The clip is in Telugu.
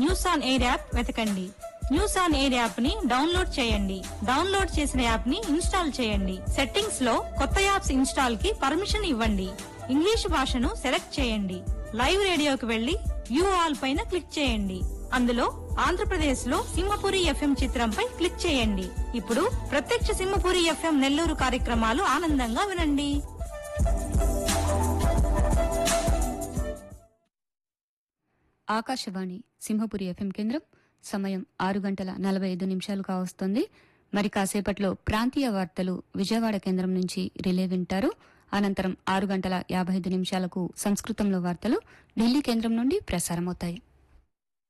న్యూస్ ఆన్ ఎయిర్ యాప్ వెతకండి న్యూస్ ఆన్ ఎయిర్ యాప్ ని డౌన్లోడ్ చేయండి డౌన్లోడ్ చేసిన యాప్ ని ఇన్స్టాల్ చేయండి సెట్టింగ్స్ లో కొత్త యాప్స్ ఇన్స్టాల్ కి పర్మిషన్ ఇవ్వండి ఇంగ్లీష్ భాషను సెలెక్ట్ చేయండి లైవ్ రేడియోకి వెళ్లి వ్యూ ఆల్ పైన క్లిక్ చేయండి అందులో ఆంధ్రప్రదేశ్ లో సింహపురి ఎఫ్ఎం చిత్రంపై క్లిక్ చేయండి ఇప్పుడు ప్రత్యక్ష సింహపురి ఎఫ్ఎం నెల్లూరు కార్యక్రమాలు ఆనందంగా వినండి ఆకాశవాణి సింహపురి ఎఫ్ఎం కేంద్రం సమయం ఆరు గంటల నలభై ఐదు నిమిషాలు కావస్తోంది మరి కాసేపట్లో ప్రాంతీయ వార్తలు విజయవాడ కేంద్రం నుంచి రిలే వింటారు అనంతరం ఆరు గంటల యాభై ఐదు నిమిషాలకు సంస్కృతంలో వార్తలు ఢిల్లీ కేంద్రం నుండి ప్రసారమవుతాయి